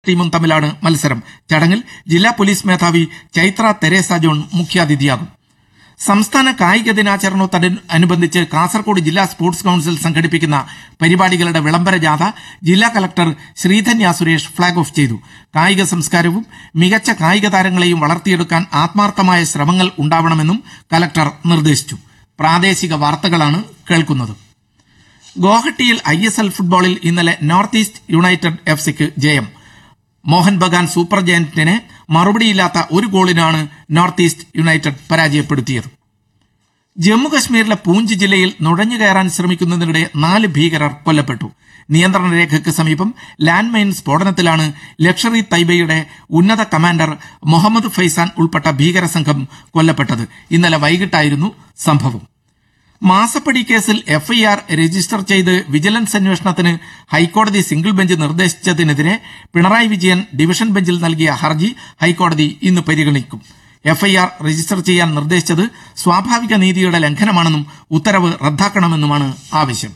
ടീമും തമ്മിലാണ് മത്സരം ചടങ്ങിൽ ജില്ലാ പോലീസ് മേധാവി ചൈത്ര തെരേസ ജോൺ മുഖ്യാതിഥിയാകും സംസ്ഥാന കായിക ദിനാചരണത്തോടനുബന്ധിച്ച് കാസർകോട് ജില്ലാ സ്പോർട്സ് കൌൺസിൽ സംഘടിപ്പിക്കുന്ന പരിപാടികളുടെ വിളംബര ജാഥ ജില്ലാ collector Sreedhanya Suresh flag off ചെയ്തു കായിക സംസ്കാരവും മികച്ച കായിക താരങ്ങളെയും വളർത്തിയെടുക്കാൻ ആത്മാർത്ഥമായ ശ്രമങ്ങൾ ഉണ്ടാവണമെന്നും കലക്ടർ നിർദ്ദേശിച്ചു പ്രാദേശിക വാർത്തകളാണ് കേൾക്കുന്നത് ഗോഹട്ടിയിൽ ഐ എസ് എൽ ഫുട്ബോളിൽ ഇന്നലെ നോർത്ത് ഈസ്റ്റ് യുണൈറ്റഡ് എഫ് സിക്ക് ജയം മോഹൻ ബഗാൻ സൂപ്പർ ജയന്റിനെ മറുപടിയില്ലാത്ത ഒരു ഗോളിനാണ് നോർത്ത് ഈസ്റ്റ് യുണൈറ്റഡ് പരാജയപ്പെടുത്തിയത് ജമ്മുകശ്മീരിലെ പൂഞ്ച് ജില്ലയിൽ നുഴഞ്ഞു കയറാൻ ശ്രമിക്കുന്നതിനിടെ നാല് ഭീകരർ കൊല്ലപ്പെട്ടു നിയന്ത്രണ രേഖയ്ക്ക് സമീപം ലാൻഡ് മൈൻ സ്ഫോടനത്തിലാണ് ലക്ഷറി തൈബയുടെ ഉന്നത കമാൻഡർ മുഹമ്മദ് ഫൈസാൻ ഉൾപ്പെട്ട ഭീകര സംഘം കൊല്ലപ്പെട്ടത് ഇന്നലെ വൈകിട്ടായിരുന്നു സംഭവം മാസപ്പടി കേസിൽ എഫ്ഐആർ രജിസ്റ്റർ ചെയ്ത് വിജിലൻസ് അന്വേഷണത്തിന് ഹൈക്കോടതി സിംഗിൾ ബെഞ്ച് നിർദ്ദേശിച്ചതിനെതിരെ പിണറായി വിജയൻ ഡിവിഷൻ ബെഞ്ചിൽ നൽകിയ ഹർജി ഹൈക്കോടതി ഇന്ന് പരിഗണിക്കും എഫ്ഐആർ രജിസ്റ്റർ ചെയ്യാൻ നിർദ്ദേശിച്ചത് സ്വാഭാവിക നീതിയുടെ ലംഘനമാണെന്നും ഉത്തരവ് റദ്ദാക്കണമെന്നുമാണ് ആവശ്യം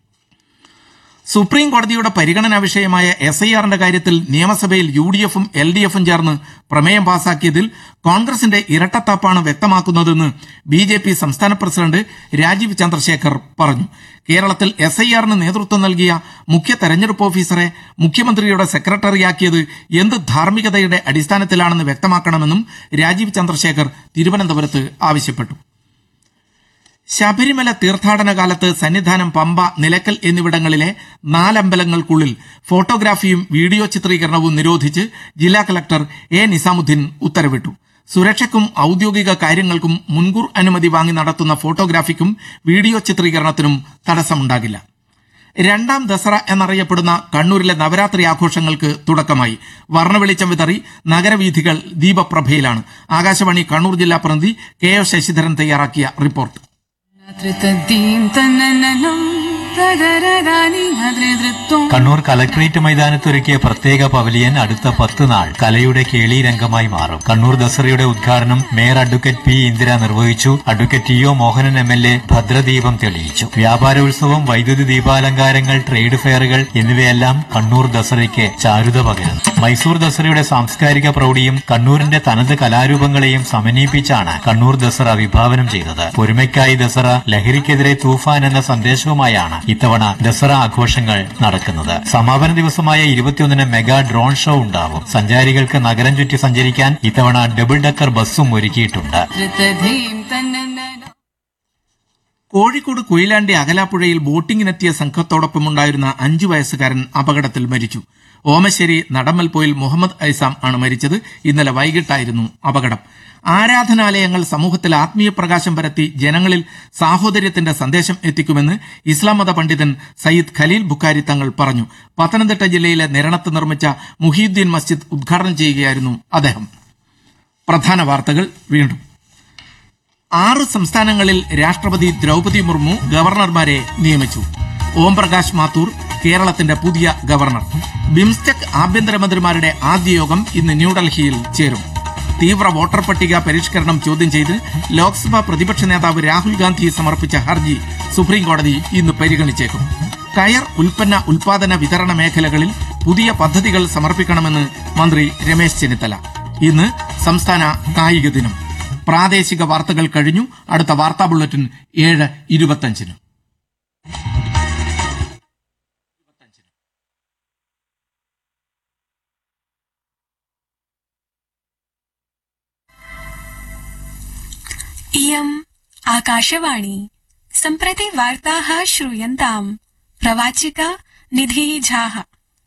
സുപ്രീം കോടതിയുടെ പരിഗണനാ വിഷയമായ എസ് ഐ ആറിന്റെ കാര്യത്തിൽ നിയമസഭയിൽ യു ഡി എഫും എൽ ഡി എഫും ചേർന്ന് പ്രമേയം പാസാക്കിയതിൽ കോൺഗ്രസിന്റെ ഇരട്ടത്താപ്പാണ് വ്യക്തമാക്കുന്നതെന്ന് ബി ജെ പി സംസ്ഥാന പ്രസിഡന്റ് രാജീവ് ചന്ദ്രശേഖർ പറഞ്ഞു കേരളത്തിൽ എസ് ഐ ആറിന് നേതൃത്വം നൽകിയ മുഖ്യ തെരഞ്ഞെടുപ്പ് ഓഫീസറെ മുഖ്യമന്ത്രിയുടെ സെക്രട്ടറിയാക്കിയത് എന്ത് ധാർമ്മികതയുടെ അടിസ്ഥാനത്തിലാണെന്ന് വ്യക്തമാക്കണമെന്നും രാജീവ് ചന്ദ്രശേഖർ തിരുവനന്തപുരത്ത് ആവശ്യപ്പെട്ടു ശബരിമല തീർത്ഥാടന കാലത്ത് സന്നിധാനം പമ്പ നിലക്കൽ എന്നിവിടങ്ങളിലെ നാലമ്പലങ്ങൾക്കുള്ളിൽ ഫോട്ടോഗ്രാഫിയും വീഡിയോ ചിത്രീകരണവും നിരോധിച്ച് ജില്ലാ കലക്ടർ എ നിസാമുദ്ദീൻ ഉത്തരവിട്ടു സുരക്ഷയ്ക്കും ഔദ്യോഗിക കാര്യങ്ങൾക്കും മുൻകൂർ അനുമതി വാങ്ങി നടത്തുന്ന ഫോട്ടോഗ്രാഫിക്കും വീഡിയോ ചിത്രീകരണത്തിനും തടസ്സമുണ്ടാകില്ല രണ്ടാം ദസറ എന്നറിയപ്പെടുന്ന കണ്ണൂരിലെ നവരാത്രി ആഘോഷങ്ങൾക്ക് തുടക്കമായി വർണ്ണവെളിച്ചം വിതറി നഗരവീഥികൾ ദീപപ്രഭയിലാണ് ആകാശവാണി കണ്ണൂർ ജില്ലാ പ്രതിനിധി കെ ഒ ശശിധരൻ തയ്യാറാക്കിയ റിപ്പോർട്ട് ധൃതീം തന്നനം തദരദാനി നദ്രദൃത്വം കണ്ണൂർ കലക്ട്രേറ്റ് മൈതാനത്തൊരുക്കിയ പ്രത്യേക പവലിയൻ അടുത്ത പത്ത് നാൾ കലയുടെ കേളി രംഗമായി മാറും കണ്ണൂർ ദസറയുടെ ഉദ്ഘാടനം മേയർ അഡ്വക്കേറ്റ് പി ഇന്ദിര നിർവഹിച്ചു advocate T O Mohanan M L A ഭദ്രദീപം തെളിയിച്ചു വ്യാപാരോത്സവം വൈദ്യുതി ദീപാലങ്കാരങ്ങൾ ട്രേഡ് ഫെയറുകൾ എന്നിവയെല്ലാം കണ്ണൂർ ദസറയ്ക്ക് ചാരുത പകരുന്നു മൈസൂർ ദസറയുടെ സാംസ്കാരിക പ്രൗഢിയും കണ്ണൂരിന്റെ തനത് കലാരൂപങ്ങളെയും സമന്വയിപ്പിച്ചാണ് കണ്ണൂർ ദസറ വിഭാവനം ചെയ്തത് ഒരുമയ്ക്കായി ദസറ ലഹരിക്കെതിരെ തൂഫാൻ എന്ന സന്ദേശവുമായാണ് ഇത്തവണ ദസറ ആഘോഷങ്ങൾ നടക്കുന്നത് സമാപന ദിവസമായ ഇരുപത്തിയൊന്നിന് മെഗാ ഡ്രോൺ ഷോ ഉണ്ടാവും സഞ്ചാരികൾക്ക് നഗരം ചുറ്റി സഞ്ചരിക്കാൻ ഇത്തവണ ഡബിൾ ഡക്കർ ബസ്സും ഒരുക്കിയിട്ടുണ്ട് ധൃതധീം തന്നനം കോഴിക്കോട് കൊയിലാണ്ടി അകലാപ്പുഴയിൽ ബോട്ടിങ്ങിനെത്തിയ സംഘത്തോടൊപ്പമുണ്ടായിരുന്ന അഞ്ചു വയസ്സുകാരൻ അപകടത്തിൽ മരിച്ചു ഓമശ്ശേരി നടമ്മൽപോയിൽ മുഹമ്മദ് ഐസാം ആണ് മരിച്ചത് ഇന്നലെ വൈകിട്ടായിരുന്നു അപകടം ആരാധനാലയങ്ങൾ സമൂഹത്തിൽ ആത്മീയ പ്രകാശം പരത്തി ജനങ്ങളിൽ സാഹോദര്യത്തിന്റെ സന്ദേശം എത്തിക്കുമെന്ന് ഇസ്ലാം മത പണ്ഡിതൻ സയ്യിദ് ഖലീൽ ബുക്കാരി തങ്ങൾ പറഞ്ഞു പത്തനംതിട്ട ജില്ലയിലെ നിരണത്ത് നിർമ്മിച്ച മുഹിയുദ്ദീൻ മസ്ജിദ് ഉദ്ഘാടനം ചെയ്യുകയായിരുന്നു അദ്ദേഹം പ്രധാന വാർത്തകൾ വീണ്ടും ആറ് സംസ്ഥാനങ്ങളിൽ രാഷ്ട്രപതി ദ്രൗപതി മുർമു ഗവർണർമാരെ നിയമിച്ചു ഓംപ്രകാശ് മാത്തൂർ കേരളത്തിന്റെ പുതിയ ഗവർണർ ബിംസ്റ്റെക് ആഭ്യന്തരമന്ത്രിമാരുടെ ആദ്യ യോഗം ഇന്ന് ന്യൂഡൽഹിയിൽ ചേരും തീവ്ര വോട്ടർ പട്ടിക പരിഷ്കരണം ചോദ്യം ചെയ്ത് ലോക്സഭാ പ്രതിപക്ഷ നേതാവ് രാഹുൽ ഗാന്ധി സമർപ്പിച്ച ഹർജി സുപ്രീം കോടതി ഇന്ന് പരിഗണിച്ചേക്കും കയർ ഉൽപ്പന്ന ഉൽപാദന വിതരണ മേഖലകളിൽ പുതിയ പദ്ധതികൾ സമർപ്പിക്കണമെന്ന് മന്ത്രി രമേശ് ചെന്നിത്തല ഇന്ന് സംസ്ഥാന കായിക ദിനം പ്രാദേശിക വാർത്തകൾ കഴിഞ്ഞു അടുത്ത വാർത്താ ബുള്ളറ്റിൻ ഏഴ് ഇരുപത്തഞ്ചിന് इयम् आकाशवाणी सम्प्रति वार्ताः श्रूयन्ताम् प्रवाचिका निधिः झाः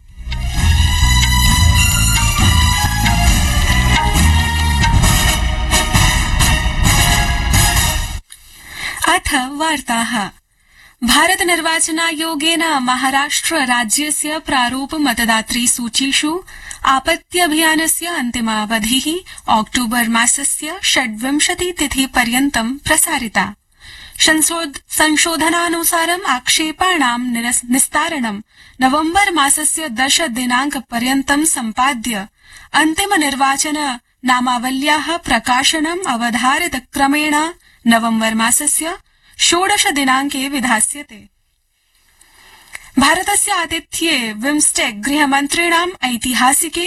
अथ वार्ताः भारत निर्वाचनायोगेन महाराष्ट्र राज्यस्य प्रारूप मतदातृ सूचीषु आपत्यभियानस्य अन्तिमावधिः ऑक्टोबर मासस्य षड्विंशति तिथि पर्यन्तं प्रसारिता संशोध- संशोधनानुसारम् आक्षेपाणां निरस- निस्तारणं नवम्बर मासस्य दश दिनांक पर्यन्तं सम्पाद्य अन्तिम निर्वाचन नामावल्याः प्रकाशनम् अवधारित क्रमेण नवम्बर मासस्य षोडश दिनाङ्के विधास्यते भारतस्य आतिथ्ये बिम्स्टेक गृहमन्त्रिणाम् ऐतिहासिके